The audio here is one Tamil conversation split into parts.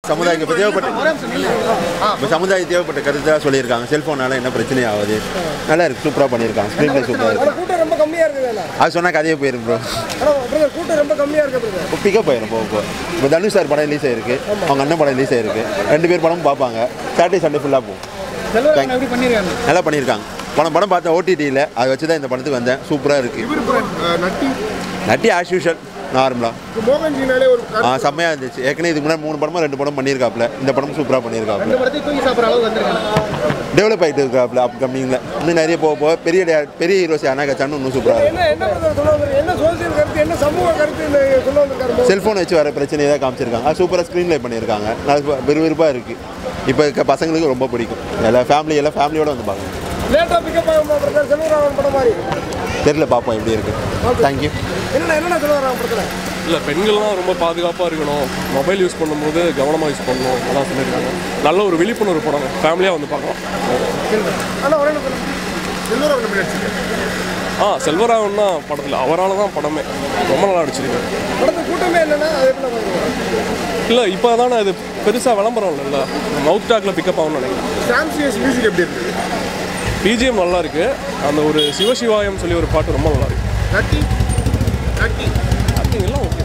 சமுதாயத்துக்கு இப்போ தேவைப்பட்ட இப்போ சமுதாயத்துக்கு தேவைப்பட்ட கருத்தாக சொல்லியிருக்காங்க செல்ஃபோனால என்ன பிரச்சனை ஆகுது நல்லா இருக்கு சூப்பராக பண்ணியிருக்காங்க ஸ்க்ரீன் பிளே சூப்பராக இருக்கு ஆனால் கூட்டம் ரொம்ப கம்மியாக இருக்குதுல்ல அது சொன்னால் கதையே போயிடும் ப்ரோ ஆனால் பிரதர் கூட்டம் ரொம்ப கம்மியாக இருக்கு பிரதர் இப்போ பிக்கப் ஆயிரும் போக போக இப்போ தனுஷ் சார் படம் ரிலீஸ் ஆயிருக்கு அவங்க அண்ணன் படம் ரிலீஸ் ஆயிருக்கு ரெண்டு பேர் படமும் பார்ப்பாங்க சாட்டர்டே சண்டே ஃபுல்லாக போகும் செல்வராகவன் எப்படி பண்ணியிருக்காங்க நல்லா பண்ணியிருக்காங்க படம் படம் பார்த்தேன் ஓடிடியில் அதை வச்சு தான் இந்த படத்துக்கு வந்தேன் சூப்பராக இருக்குது இவர் இப்போ, அஹ், நட்டி நட்டி ஆஸ் யூஷுவல் நார்மலாக இப்போ மோகன்ஜினாலே ஒரு ஆ செம்மையாக இருந்துச்சு ஏற்கனவே இதுக்கு முன்னாடி மூணு படமும் ரெண்டு படம் பண்ணியிருக்காப்புல இந்த படம் சூப்பராக பண்ணியிருக்காப்புல இந்த படத்தை தூக்கி சாப்பிட்ற அளவுக்கு வந்திருக்காங்க டெவலப் ஆகிட்டு இருக்காப்புல அப்கமிங்கில் இன்னும் நிறைய போக போக பெரிய டே- பெரிய ஹீரோஸ் யானா கச்சான்னு இன்னும் சூப்பராக இருக்கும் என்ன என்ன பிரதர் சொல்ல வந்திருக்கு என்ன சோசியல் கருத்து என்ன சமூக கருத்து இந்த சொல்ல வந்திருக்காரு செல்ஃபோனை வச்சு வர பிரச்சனையை தான் காமிச்சிருக்காங்க அது சூப்பராக ஸ்க்ரீன் ப்ளே பண்ணியிருக்காங்க நல்லா விறுவிறுப்பாக இருக்குது இப்போ இருக்க பசங்களுக்கு ரொம்ப பிடிக்கும் எல்லா ஃபேமிலி எல்லாம் ஃபேமிலியோட வந்து பார்க்கணும் லேட்டாக பிக்கப் ஆகுமா பிரதர் செல்வராகவன் படம் மாதிரி தெரியல பார்ப்போம் எப்படி இருக்குது தேங்க்யூ என்ன என்னென்ன செல்வராகவன் படத்தில் இல்லை பெண்கள்லாம் ரொம்ப பாதுகாப்பாக இருக்கணும் மொபைல் யூஸ் பண்ணும்போது கவனமாக யூஸ் பண்ணணும் அதான் சொல்லியிருக்காங்க நல்ல ஒரு விழிப்புணர்வு படம் ஃபேமிலியாக வந்து பார்க்கலாம் ஆனால் ஒரே நிமிஷம். செல்வராகவன் எப்படி நடிச்சிருக்காரு ஆ செல்வராகவன் தான் படத்தில் அவரால் தான் படமே ரொம்ப நல்லா நடிச்சிருக்காரு படத்து கூட்டமே இல்லைன்னா அது எப்படி பார்க்குறீங்க இல்லை இப்போ தானே அது பெருசாக விளம்பரம் இல்லைல்ல மவுத் டாக்ல பிக்கப் ஆகும்னு நினைக்கிறேன் சாம்சியஸ் மியூசிக் எப்படி இருக்குது பிஜிஎம் நல்லா இருக்கு அந்த ஒரு சிவசிவாயம் சொல்லி ஒரு பாட்டு ரொம்ப நல்லா இருக்கு நட்டி நட்டி ஆக்டிங் எல்லாம் ஓகே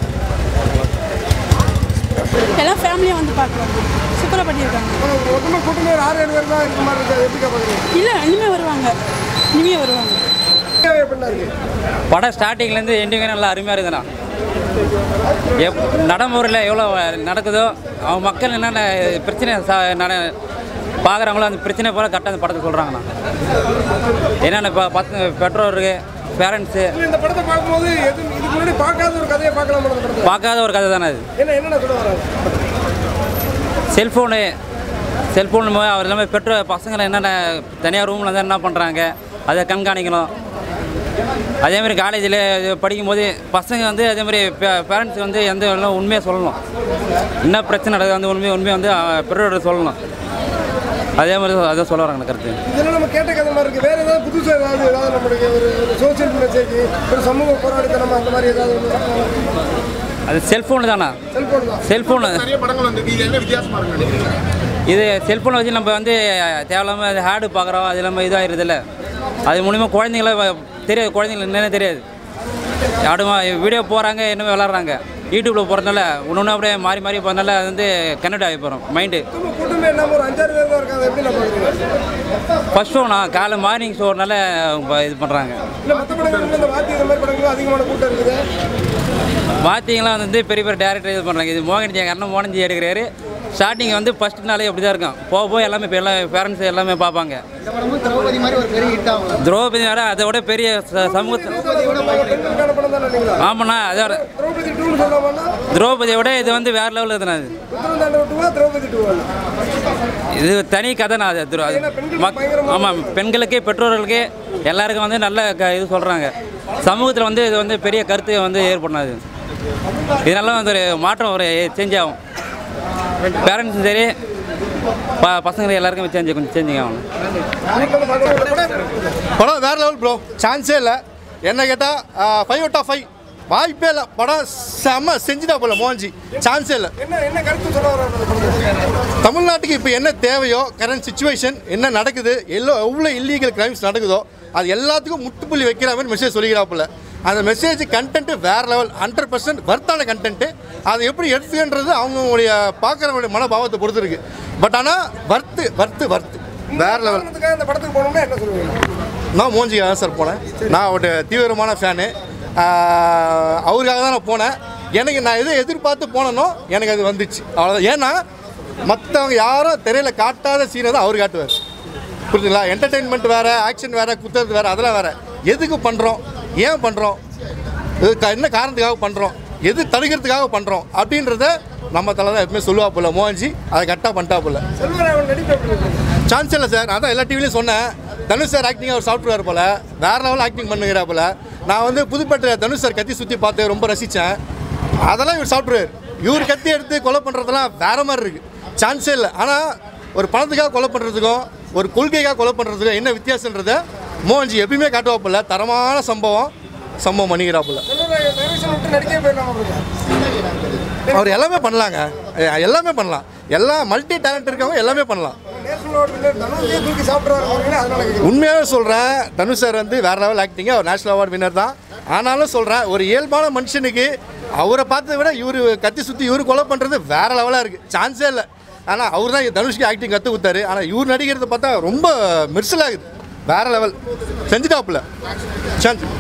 எல்லாம் ஃபேமிலியாக வந்து பார்க்குறோம் சூப்பராக பண்ணியிருக்காங்க மொத்தமாக கூட்டமே ஒரு ஆறு ஏழு பேர் தான் இருக்க மாதிரி இருக்குது எப்படி பார்க்குறீங்க இல்லை இனிமேல் வருவாங்க இனிமே வருவாங்க எப்படின்னா இருக்கு படம் ஸ்டார்டிங்லேருந்து எண்டிங் நல்லா அருமையாக இருக்குதுண்ணா எப் நடைமுறையில் எவ்வளோ நடக்குதோ அவங்க மக்கள் என்னென்ன பிரச்சனை ச நட பார்க்குறாங்களோ அந்த பிரச்சனை போல கரெக்டாக அந்த படத்தை சொல்கிறாங்கண்ணா என்னென்ன இப்போ பத்து பெற்றோர் பேரண்ட்ஸு இந்த படத்தை பார்க்கும்போது எது இதுக்கு முன்னாடி பார்க்காத ஒரு கதையை பார்க்கலாம் அந்த படத்தை பார்க்காத ஒரு கதை தானே அது என்ன என்னென்ன சொல்ல வராங்க செல்ஃபோனு செல்ஃபோன் அவர் எல்லாமே பெற்றோர் பசங்களை என்னென்ன தனியார் ரூமில் வந்து என்ன பண்ணுறாங்க அதை கண்காணிக்கணும் அதேமாதிரி காலேஜில் படிக்கும்போது பசங்க வந்து அதேமாதிரி பேரண்ட்ஸ் வந்து எந்த எல்லாம் உண்மையாக சொல்லணும் என்ன பிரச்சனை நடக்குது அந்த உண்மையை உண்மையை வந்து அஹ், பெற்றோர் சொல்லணும் அதே மாதிரி அதை சொல்ல வராங்க கருத்து இதெல்லாம் நம்ம கேட்ட கதை மாதிரி இருக்கு வேற ஏதாவது புதுசாக ஏதாவது ஏதாவது நம்மளுக்கு ஒரு ஒரு சோசியல் மெசேஜ் ஒரு சமூக போராட்டத்தனம் அந்த மாதிரி ஏதாவது அது செல்ஃபோனு தானா செல்போன் தான் செல்ஃபோனு நிறைய படங்கள் வந்திருக்கு இது என்ன வித்தியாசமா இருக்கு நினைக்கிறீங்க இது செல்ஃபோனை வச்சு நம்ம வந்து தேவையில்லாமல் அது ஹேடு பார்க்குறோம் அது இல்லாமல் இதாகிடுதுல்ல அது மூலிமா குழந்தைங்கள வ- தெரியாது குழந்தைங்களுக்கு என்னென்ன தெரியாது ஆடுமா வீடியோ போகிறாங்க என்னமே விளாட்றாங்க யூடியூப்பில் போகிறதுனால ஒன்று ஒன்று அப்படியே மாறி மாறி போகிறதுனால அது வந்து கனெக்ட் ஆகி போகிறோம் மைண்டு சும்மா கூட்டமே இல்லாமல் ஒரு அஞ்சாறு பேர் தான் இருக்காங்க எப்படி நான் பார்க்குறீங்க ஃபஸ்ட் ஷோனா காலை மார்னிங் ஷோனால இது பண்ணுறாங்க இல்லை மற்ற படங்கள் இந்த வாத்தி இந்த மாதிரி படங்களும் அதிகமான கூட்டம் இருக்குது வாத்தியங்களாம் வந்து பெரிய பெரிய டேரக்டர் இது பண்ணுறாங்க இது மோகன்ஜி எங்கள் அண்ணன் மோகன்ஜி எடுக்கிறாரு ஸ்டார்டிங் வந்து ஃபஸ்ட் நாளே அப்படி தான் இருக்கும் போக போக எல்லாமே இப்போ எல்லாம் பேரண்ட்ஸ் எல்லாமே பார்ப்பாங்க இந்த படமும் திரௌபதி மாதிரி ஒரு பெரிய ஹிட் ஆகும் திரௌபதி வேற அதை விட பெரிய ச- சமூகத்தை பெண்களுக்கான படம் தானே இல்லைங்களா ஆமாண்ணா அதோட திரௌபதி டூன்னு சொல்லாமன்னா திரௌபதியை விட இது வந்து வேற லெவலில் இருக்குண்ணா அது உத்தரந்தாண்ட டூவா திரௌபதி டூவா இது தனி கதைண்ணா அது திரு- அது மக் ஆமாம் பெண்களுக்கே பெற்றோர்களுக்கே எல்லாருக்கும் வந்து நல்ல க இது சொல்கிறாங்க சமூகத்தில் வந்து இது வந்து பெரிய கருத்து வந்து ஏற்படும் அது இதனால வந்து ஒரு மாற்றம் ஒரு சேஞ்ச் ஆகும் பேரண்ட்ஸும் சரி ப பசங்களுக்கு எல்லாருக்கும் சேஞ்ச் கொஞ்சம் சேஞ்சிங் ஆகணும் படம் வேற லெவல் ப்ரோ சான்ஸே இல்லை என்ன கேட்டால் ஃபைவ் அவுட் ஆஃப் ஃபைவ் வாய்ப்பே இல்லை படம் செம்ம செஞ்சுட்டா போல மோகன்ஜி சான்ஸே இல்லை என்ன என்ன கருத்து சொல்ல வராங்க தமிழ்நாட்டுக்கு இப்போ என்ன தேவையோ கரண்ட் சுச்சுவேஷன் என்ன நடக்குது எல்லோ எவ்வளோ இல்லீகல் கிரைம்ஸ் நடக்குதோ அது எல்லாத்துக்கும் முட்டுப்புள்ளி வைக்கிற மாதிரி மெசேஜ் சொல்லிக்கிறாப்புல அந்த மெசேஜ் கண்டென்ட்டு வேறு லெவல் ஹண்ட்ரட் பர்சன்ட் வர்த்தான கண்டென்ட்டு அதை எப்படி எடுத்துக்கன்றது அவங்களுடைய பார்க்குறவங்களுடைய மனோபாவத்தை பொறுத்து இருக்கு பட் ஆனால் வர்த்து வர்த்து வர்த்து வேறு லெவல் காரணத்துக்காக இந்த படத்துக்கு போகணும்னா என்ன சொல்லுவீங்க நான் மோஞ்சிக்காக தான் சார் போனேன் நான் அவருடைய தீவிரமான ஃபேனு அவருக்காக தான் நான் போனேன் எனக்கு நான் எதை எதிர்பார்த்து போனேனோ எனக்கு அது வந்துச்சு அவ்வளோதான் ஏன்னா மற்றவங்க யாரும் திரையில் காட்டாத சீனை தான் அவர் காட்டுவார் புரியுதுங்களா என்டர்டெயின்மெண்ட் வேறு ஆக்ஷன் வேறு குத்துறது வேறு அதெல்லாம் வேறு எதுக்கு பண்ணுறோம் ஏன் பண்ணுறோம் இது க- என்ன காரணத்துக்காக பண்ணுறோம் எது தடுக்கிறதுக்காக பண்ணுறோம் அப்படின்றத நம்ம தலை தான் எப்பவுமே சொல்லுவா போல மோகன்ஜி அதை கரெக்டாக பண்ணிட்டா போல செல்வராகவன் நடிப்பு எப்படி இருக்கு சான்ஸ் இல்லை சார் அதான் எல்லா டிவிலையும் சொன்னேன் தனுஷ் சார் ஆக்டிங் அவர் சாஃப்ட்வேர் போல வேற லெவல் ஆக்டிங் பண்ணுகிறா போல நான் வந்து புதுப்பேட்டை தனுஷ் சார் கத்தி சுற்றி பார்த்து ரொம்ப ரசித்தேன் அதெல்லாம் இவர் சாஃப்ட்வேர் இவர் கத்தி எடுத்து கொலை பண்ணுறதெல்லாம் வேற மாதிரி இருக்கு சான்ஸே இல்லை ஆனால் ஒரு பணத்துக்காக கொலை பண்ணுறதுக்கும் ஒரு கொள்கைக்காக கொலை பண்ணுறதுக்கும் என்ன வித்தியாசன்றதை மோகன்ஜி எப்பயுமே காட்டுவாப்பில்ல தரமான சம்பவம் சம்பவம் பண்ணிக்கிறாப்புல செல்வராகவன் டைரக்ஷன் விட்டு நடிக்கவே போயிடலாம் அவர் எல்லாமே பண்ணலாங்க எ- எல்லாமே பண்ணலாம் எல்லா மல்டி டேலண்ட் இருக்கவங்க எல்லாமே பண்ணலாம் நேஷனல் அவார்டு வின்னர் தனுஷே தூக்கி சாப்பிட்றாரு அதனால கேட்குறேன். உண்மையாகவே சொல்கிறேன் தனுஷ் சார் வந்து வேறு லெவல் ஆக்டிங்க அவர் நேஷனல் அவார்டு வின்னர் தான் ஆனாலும் சொல்கிறேன் ஒரு இயல்பான மனுஷனுக்கு அவரை பார்த்ததை விட இவர் கத்தி சுற்றி இவர் கொலை பண்ணுறது வேறு லெவலாக இருக்குது சான்ஸே இல்லை ஆனால் அவர் தான் தனுஷ்க்கு ஆக்டிங் கற்று கொடுத்தாரு ஆனால் இவர் நடிக்கிறத பார்த்தா ரொம்ப மெர்சல் ஆகுது வேறு லெவல் செஞ்சுட்டாப்புல சான்ஸ்